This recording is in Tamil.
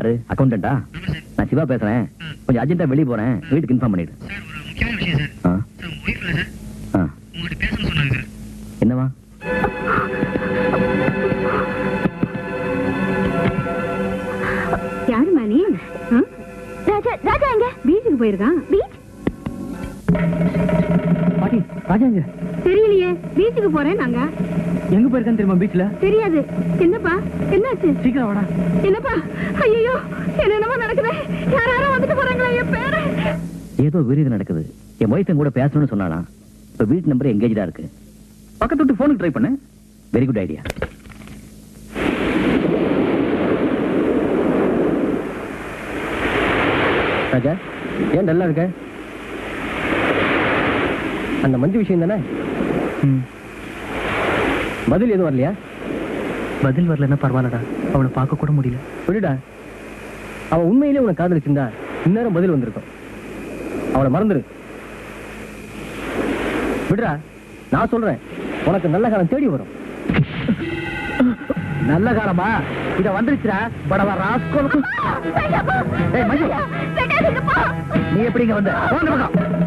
யாரு அக்கௌண்டண்டா நான் சிவா பேசுறேன் கொஞ்சம் அர்ஜென்ட்டா வெளியே போறேன் வீட்டுக்கு இன்ஃபார்ம் பண்ணிடு சார் ஒரு முக்கியமான விஷயம் சார் ஆ சார் உங்க ஒய்ஃப் இல்லை சார் ஆ உங்கள்கிட்ட பேசணும்னு சொன்னாங்க சார் என்னவா யாருமா நீ ஆ? ராஜா ராஜா எங்க பீச்சுக்கு போயிருக்கான் பீச் பாட்டி ராஜா எங்க தெரியலையே பீச்சுக்கு போறேன் நாங்க எங்க போயிருக்கான்னு தெரியுமா பீச்ல தெரியாது என்னப்பா என்னாச்சு சீக்கிரம் வாடா என்னப்பா ஐயோ என்னென்னமோ நடக்குது யாராரும் வந்துட்டு போறாங்களா என் பேரு ஏதோ விருது நடக்குது என் ஒய்ஃப் கூட பேசணும்னு சொன்னானா இப்ப வீட்டு நம்பர் எங்கேஜா இருக்கு பக்கத்து விட்டு போனுக்கு ட்ரை பண்ணு வெரி குட் ஐடியா ராஜா ஏன் நல்லா இருக்க அந்த மஞ்சு விஷயம் தானே பதில் எதுவும் வரலையா பதில் வரலன்னா பரவாயில்லடா அவனை பார்க்க கூட முடியல விடுடா அவன் உண்மையிலே உனக்கு காதலிச்சிருந்தா இந்நேரம் பதில் வந்திருக்கும் அவளை மறந்துரு விடுடா நான் சொல்றேன் உனக்கு நல்ல காலம் தேடி வரும் நல்ல காலமா இத வந்துருச்சுடா படவ ராஸ்கோல் ஏய் மஞ்சு நீ எப்படிங்க வந்த போங்க பக்கம்